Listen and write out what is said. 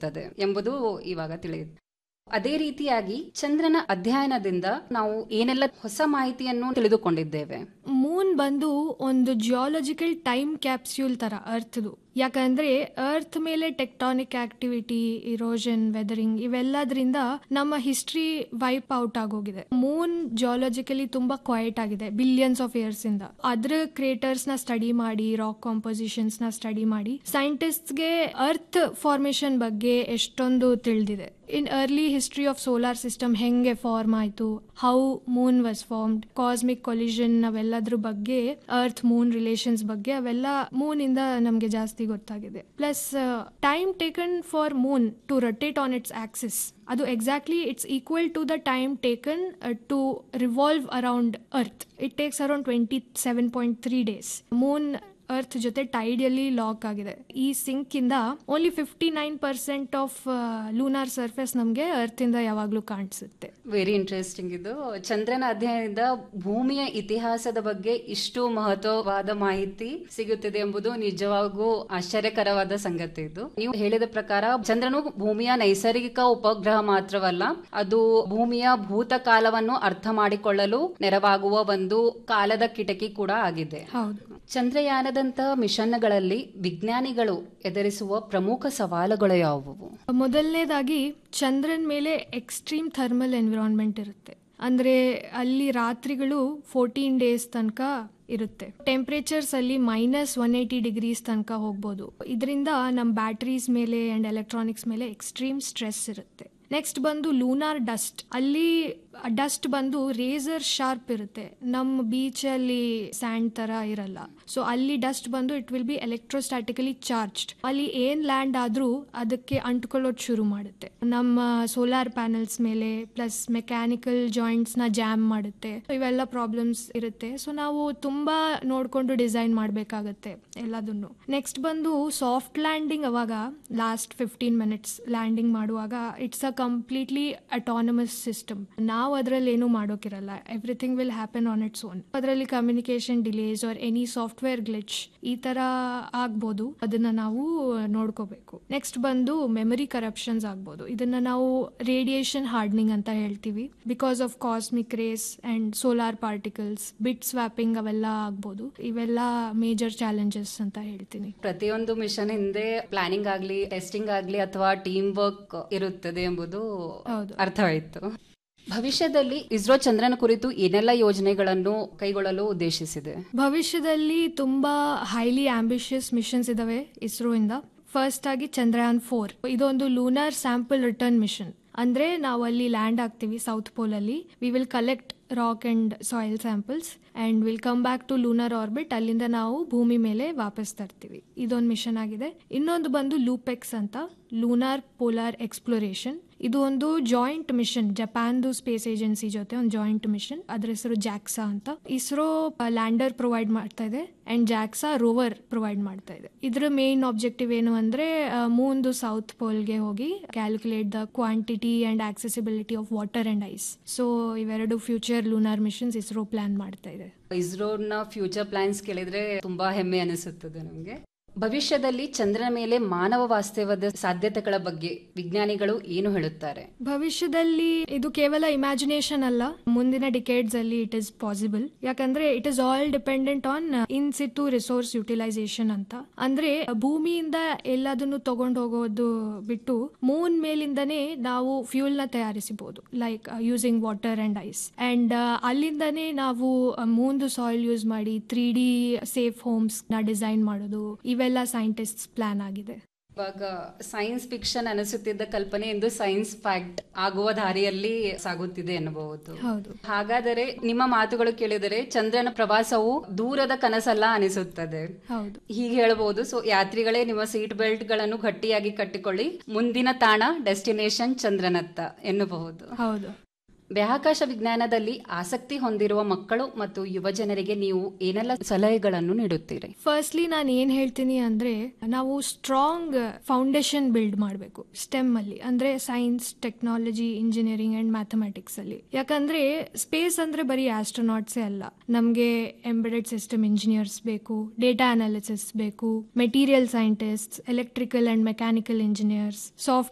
ಇರುತ್ತದೆ ಎಂಬುದು ಇವಾಗ ತಿಳಿಯುತ್ತೆ ಅದೇ ರೀತಿಯಾಗಿ ಚಂದ್ರನ ಅಧ್ಯಯನದಿಂದ ನಾವು ಏನೆಲ್ಲ ಹೊಸ ಮಾಹಿತಿಯನ್ನು ತಿಳಿದುಕೊಂಡಿದ್ದೇವೆ ಮೂನ್ ಬಂದು ಒಂದು ಜಿಯಾಲಜಿಕಲ್ ಟೈಮ್ ಕ್ಯಾಪ್ಸ್ಯೂಲ್ ತರ ಅರ್ತ್ದು ಯಾಕಂದ್ರೆ ಅರ್ತ್ ಮೇಲೆ ಟೆಕ್ಟಾನಿಕ್ ಆಕ್ಟಿವಿಟಿ ಇರೋಷನ್ ವೆದರಿಂಗ್ ಇವೆಲ್ಲದ್ರಿಂದ ನಮ್ಮ ಹಿಸ್ಟ್ರಿ ವೈಪ್ ಔಟ್ ಆಗೋಗಿದೆ ಮೂನ್ ಜಿಯಾಲಜಿಕಲಿ ತುಂಬಾ ಕ್ವೈಟ್ ಆಗಿದೆ ಬಿಲಿಯನ್ಸ್ ಆಫ್ ಇಯರ್ಸ್ ಇಂದ ಅದ್ರ ಕ್ರಿಯೇಟರ್ಸ್ ನ ಸ್ಟಡಿ ಮಾಡಿ ರಾಕ್ ಕಾಂಪೋಸಿಷನ್ಸ್ ನ ಸ್ಟಡಿ ಮಾಡಿ ಸೈಂಟಿಸ್ಟ್ಗೆ ಅರ್ತ್ ಫಾರ್ಮೇಶನ್ ಬಗ್ಗೆ ಎಷ್ಟೊಂದು ತಿಳಿದಿದೆ in early history of solar system ಹೆಂಗೆ ಫಾರ್ಮ್ ಆಯ್ತು how moon was formed cosmic collision ಅವೆಲ್ಲದ್ರ ಬಗ್ಗೆ ಅರ್ತ್ ಮೂನ್ ರಿಲೇಷನ್ಸ್ ಬಗ್ಗೆ ಅವೆಲ್ಲ ಮೂನ್ ಇಂದ ನಮ್ಗೆ ಜಾಸ್ತಿ ಗೊತ್ತಾಗಿದೆ plus time taken for moon to rotate on its axis ಅದು exactly it's equal to the time taken to revolve around earth it takes around twenty seven point three days moon earth ಜೊತೆ ಟೈಡಿಯಲ್ಲಿ lock ಆಗಿದೆ ಈ sync ಇಂದ only fifty nine percent of lunar surface ನಮಗೆ earth ಇಂದ ಯಾವಾಗ್ಲೂ ಕಾಣಿಸುತ್ತೆ very interesting ಇದು ಚಂದ್ರನ ಅಧ್ಯಯನದಿಂದ ಭೂಮಿಯ ಇತಿಹಾಸದ ಬಗ್ಗೆ ಇಷ್ಟು ಮಹತ್ವವಾದ ಮಾಹಿತಿ ಸಿಗುತ್ತದೆ ಎಂಬುದು ನಿಜವಾಗೂ ಆಶ್ಚರ್ಯಕರವಾದ ಸಂಗತಿ ಇದು ನೀವು ಹೇಳಿದ ಪ್ರಕಾರ ಚಂದ್ರನು ಭೂಮಿಯ ನೈಸರ್ಗಿಕ ಉಪಗ್ರಹ ಮಾತ್ರವಲ್ಲ ಅದು ಭೂಮಿಯ ಭೂತಕಾಲವನ್ನು ಅರ್ಥ ಮಾಡಿಕೊಳ್ಳಲು ನೆರವಾಗುವ ಒಂದು ಕಾಲದ ಕಿಟಕಿ ಕೂಡ ಆಗಿದೆ ಹೌದು ಚಂದ್ರಯಾನದಂತಹ ಮಿಷನ್ಗಳಲ್ಲಿ ವಿಜ್ಞಾನಿಗಳು ಎದುರಿಸುವ ಪ್ರಮುಖ ಸವಾಲುಗಳು ಯಾವುವು ಮೊದಲನೇದಾಗಿ ಚಂದ್ರನ್ ಮೇಲೆ ಎಕ್ಸ್ಟ್ರೀಮ್ ಥರ್ಮಲ್ ಎನ್ವಿರಾನ್ಮೆಂಟ್ ಇರುತ್ತೆ ಅಂದ್ರೆ ಅಲ್ಲಿ ರಾತ್ರಿಗಳು ಫೋರ್ಟೀನ್ ಡೇಸ್ ತನಕ ಇರುತ್ತೆ ಟೆಂಪ್ರೇಚರ್ಸ್ ಅಲ್ಲಿ ಮೈನಸ್ ಒನ್ ಏಯ್ಟಿ ಡಿಗ್ರೀಸ್ ತನಕ ಹೋಗ್ಬೋದು ಇದರಿಂದ ನಮ್ಮ ಬ್ಯಾಟರೀಸ್ ಮೇಲೆ ಅಂಡ್ ಎಲೆಕ್ಟ್ರಾನಿಕ್ಸ್ ಮೇಲೆ ಎಕ್ಸ್ಟ್ರೀಮ್ ಸ್ಟ್ರೆಸ್ ಇರುತ್ತೆ ನೆಕ್ಸ್ಟ್ ಬಂದು ಲೂನಾರ್ ಡಸ್ಟ್ ಅಲ್ಲಿ ಡಸ್ಟ್ ಬಂದು ರೇಸರ್ ಶಾರ್ಪ್ ಇರುತ್ತೆ ನಮ್ಮ ಬೀಚಲ್ಲಿ ಸ್ಯಾಂಡ್ ತರ ಇರಲ್ಲ ಸೊ ಅಲ್ಲಿ ಡಸ್ಟ್ ಬಂದು it will be electrostatically charged ಅಲ್ಲಿ ಏನ್ ಲ್ಯಾಂಡ್ ಆದ್ರೂ ಅದಕ್ಕೆ ಅಂಟ್ಕೊಳ್ಳೋದು ಶುರು ಮಾಡುತ್ತೆ ನಮ್ಮ ಸೋಲಾರ್ ಪ್ಯಾನಲ್ಸ್ ಮೇಲೆ ಪ್ಲಸ್ ಮೆಕ್ಯಾನಿಕಲ್ ಜಾಯಿಂಟ್ಸ್ ನ ಜಾಮ್ ಮಾಡುತ್ತೆ ಇವೆಲ್ಲ ಪ್ರಾಬ್ಲಮ್ಸ್ ಇರುತ್ತೆ ಸೊ ನಾವು ತುಂಬಾ ನೋಡ್ಕೊಂಡು ಡಿಸೈನ್ ಮಾಡಬೇಕಾಗತ್ತೆ ಎಲ್ಲದನ್ನು ನೆಕ್ಸ್ಟ್ ಬಂದು ಸಾಫ್ಟ್ ಲ್ಯಾಂಡಿಂಗ್ ಅವಾಗ ಲಾಸ್ಟ್ ಫಿಫ್ಟೀನ್ ಮಿನಿಟ್ಸ್ ಲ್ಯಾಂಡಿಂಗ್ ಮಾಡುವಾಗ it's a completely autonomous system ನಾವು ಅದರಲ್ಲಿ ಏನು ಮಾಡೋಕಿರಲ್ಲ everything will happen on its own ಅದರಲ್ಲಿ communication delays or any software glitch ಈ ತರ ಆಗ್ಬೋದು ಅದನ್ನ ನಾವು ನೋಡ್ಕೋಬೇಕು ನೆಕ್ಸ್ಟ್ ಬಂದು ಮೆಮರಿ ಕರಪ್ಷನ್ಸ್ ಆಗ್ಬೋದು ಇದನ್ನ ನಾವು ರೇಡಿಯೇಷನ್ ಹಾರ್ಡ್ನಿಂಗ್ ಅಂತ ಹೇಳ್ತೀವಿ because of cosmic rays and solar particles bit swapping ಅವೆಲ್ಲ ಆಗ್ಬೋದು ಇವೆಲ್ಲ ಮೇಜರ್ ಚಾಲೆಂಜಸ್ ಅಂತ ಹೇಳ್ತೀನಿ ಪ್ರತಿಯೊಂದು ಮಿಷನ್ ಹಿಂದೆ ಪ್ಲಾನಿಂಗ್ ಆಗ್ಲಿ ಟೆಸ್ಟಿಂಗ್ ಆಗ್ಲಿ ಅಥವಾ ಟೀಮ್ ವರ್ಕ್ ಇರುತ್ತದೆ ಎಂಬುದು ಹೌದು ಅರ್ಥವಾಯಿತು ಭವಿಷ್ಯದಲ್ಲಿ ಇಸ್ರೋ ಚಂದ್ರನ ಕುರಿತು ಏನೆಲ್ಲ ಯೋಜನೆಗಳನ್ನು ಕೈಗೊಳ್ಳಲು ಉದ್ದೇಶಿಸಿದೆ ಭವಿಷ್ಯದಲ್ಲಿ ತುಂಬಾ ಹೈಲಿ ಆಂಬಿಷಿಯಸ್ ಮಿಷನ್ಸ್ ಇದಾವೆ ಇಸ್ರೋ ಇಂದ ಫಸ್ಟ್ ಆಗಿ ಚಂದ್ರಯಾನ್ ಫೋರ್ ಇದೊಂದು ಲೂನಾರ್ ಸ್ಯಾಂಪಲ್ ರಿಟರ್ನ್ ಮಿಷನ್ ಅಂದ್ರೆ ನಾವು ಅಲ್ಲಿ ಲ್ಯಾಂಡ್ ಆಗ್ತೀವಿ ಸೌತ್ ಪೋಲ್ ಅಲ್ಲಿ we will collect rock and soil samples and will come back to lunar orbit ಅಲ್ಲಿಂದ ನಾವು ಭೂಮಿ ಮೇಲೆ ವಾಪಸ್ ತರ್ತೀವಿ ಇದೊಂದು ಮಿಷನ್ ಆಗಿದೆ ಇನ್ನೊಂದು ಬಂದು ಲೂಪೆಕ್ಸ್ ಅಂತ ಲೂನಾರ್ ಪೋಲಾರ್ ಎಕ್ಸ್ಪ್ಲೋರೇಷನ್ ಇದು ಒಂದು ಜಾಯಿಂಟ್ ಮಿಷನ್ ಜಪಾನ್ದು ಸ್ಪೇಸ್ ಏಜೆನ್ಸಿ ಜೊತೆ ಒಂದು ಜಾಯಿಂಟ್ ಮಿಷನ್ ಅದ್ರ ಹೆಸರು ಜಾಕ್ಸಾ ಅಂತ ಇಸ್ರೋ ಲ್ಯಾಂಡರ್ ಪ್ರೊವೈಡ್ ಮಾಡ್ತಾ ಇದೆ ಅಂಡ್ ಜಾಕ್ಸಾ ರೋವರ್ ಪ್ರೊವೈಡ್ ಮಾಡ್ತಾ ಇದೆ ಇದ್ರ ಮೇನ್ ಆಬ್ಜೆಕ್ಟಿವ್ ಏನು ಅಂದ್ರೆ ಮೂನ್ದು ಸೌತ್ ಪೋಲ್ಗೆ ಹೋಗಿ calculate the quantity and accessibility of water and ice so ಇವೆರಡು future lunar missions ISRO plan ಮಾಡ್ತಾ ಇದೆ ಇಸ್ರೋನ ಫ್ಯೂಚರ್ ಪ್ಲಾನ್ಸ್ ಕೇಳಿದ್ರೆ ತುಂಬಾ ಹೆಮ್ಮೆ ಅನಿಸುತ್ತದೆ ನಮಗೆ ಭವಿಷ್ಯದಲ್ಲಿ ಚಂದ್ರನ ಮೇಲೆ ಮಾನವ ವಾಸ್ತವ್ಯದ ಸಾಧ್ಯತೆಗಳ ಬಗ್ಗೆ ವಿಜ್ಞಾನಿಗಳು ಏನು ಹೇಳುತ್ತಾರೆ ಭವಿಷ್ಯದಲ್ಲಿ ಇದು ಕೇವಲ ಇಮ್ಯಾಜಿನೇಷನ್ ಅಲ್ಲ ಮುಂದಿನ ಡಿಕೇಡ್ಸ್ ಅಲ್ಲಿ ಇಟ್ ಇಸ್ ಪಾಸಿಬಲ್ ಯಾಕಂದ್ರೆ it is all dependent on in situ resource utilisation ಅಂತ ಅಂದ್ರೆ ಭೂಮಿಯಿಂದ ಎಲ್ಲದನ್ನು ತಗೊಂಡು ಹೋಗೋದು ಬಿಟ್ಟು ಮೂನ್ ಮೇಲಿಂದನೇ ನಾವು ಫ್ಯೂಲ್ ನ ತಯಾರಿಸಬಹುದು like using water and ice and ಅಲ್ಲಿಂದನೇ ನಾವು ಮೂನ್ದು ಸಾಯಿಲ್ ಯೂಸ್ ಮಾಡಿ ತ್ರೀ ಡಿ ಸೇಫ್ ಹೋಮ್ಸ್ ನ ಡಿಸೈನ್ ಮಾಡೋದು ಇವೆಲ್ಲ ಸೈಂಟಿಸ್ಟ್ ಪ್ಲಾನ್ ಆಗಿದೆ ಇವಾಗ ಸೈನ್ಸ್ ಫಿಕ್ಷನ್ ಅನಿಸುತ್ತಿದ್ದ ಕಲ್ಪನೆ ಎಂದು ಸೈನ್ಸ್ ಫ್ಯಾಕ್ಟ್ ಆಗುವ ದಾರಿಯಲ್ಲಿ ಸಾಗುತ್ತಿದೆ ಎನ್ನಬಹುದು ಹೌದು ಹಾಗಾದರೆ ನಿಮ್ಮ ಮಾತುಗಳು ಕೇಳಿದರೆ ಚಂದ್ರನ ಪ್ರವಾಸವು ದೂರದ ಕನಸಲ್ಲ ಅನಿಸುತ್ತದೆ ಹೌದು ಹೀಗೆ ಹೇಳಬಹುದು ಸೊ ಯಾತ್ರಿಗಳೇ ನಿಮ್ಮ ಸೀಟ್ ಬೆಲ್ಟ್ ಗಳನ್ನು ಗಟ್ಟಿಯಾಗಿ ಕಟ್ಟಿಕೊಳ್ಳಿ ಮುಂದಿನ ತಾಣ ಡೆಸ್ಟಿನೇಷನ್ ಚಂದ್ರನತ್ತ ಎನ್ನಬಹುದು ಹೌದು ಬಾಹ್ಯಾಕಾಶ ವಿಜ್ಞಾನದಲ್ಲಿ ಆಸಕ್ತಿ ಹೊಂದಿರುವ ಮಕ್ಕಳು ಮತ್ತು ಯುವ ಜನರಿಗೆ ನೀವು ಏನೆಲ್ಲ ಸಲಹೆಗಳನ್ನು ನೀಡುತ್ತೀರಿ ಫಸ್ಟ್ಲಿ ನಾನು ಏನ್ ಹೇಳ್ತೀನಿ ಅಂದ್ರೆ ನಾವು ಸ್ಟ್ರಾಂಗ್ ಫೌಂಡೇಶನ್ ಬಿಲ್ಡ್ ಮಾಡಬೇಕು ಸ್ಟೆಮ್ ಅಲ್ಲಿ ಅಂದ್ರೆ science technology engineering and mathematics ಅಲ್ಲಿ ಯಾಕಂದ್ರೆ ಸ್ಪೇಸ್ ಅಂದ್ರೆ ಬರೀ ಆಸ್ಟ್ರೋನಾಟ್ಸೇ ಅಲ್ಲ ನಮ್ಗೆ ಎಂಬೆಡೆಡ್ ಸಿಸ್ಟಮ್ ಇಂಜಿನಿಯರ್ಸ್ ಬೇಕು ಡೇಟಾ ಅನಾಲಿಸಿಸ್ ಬೇಕು material scientist electrical and mechanical engineers soft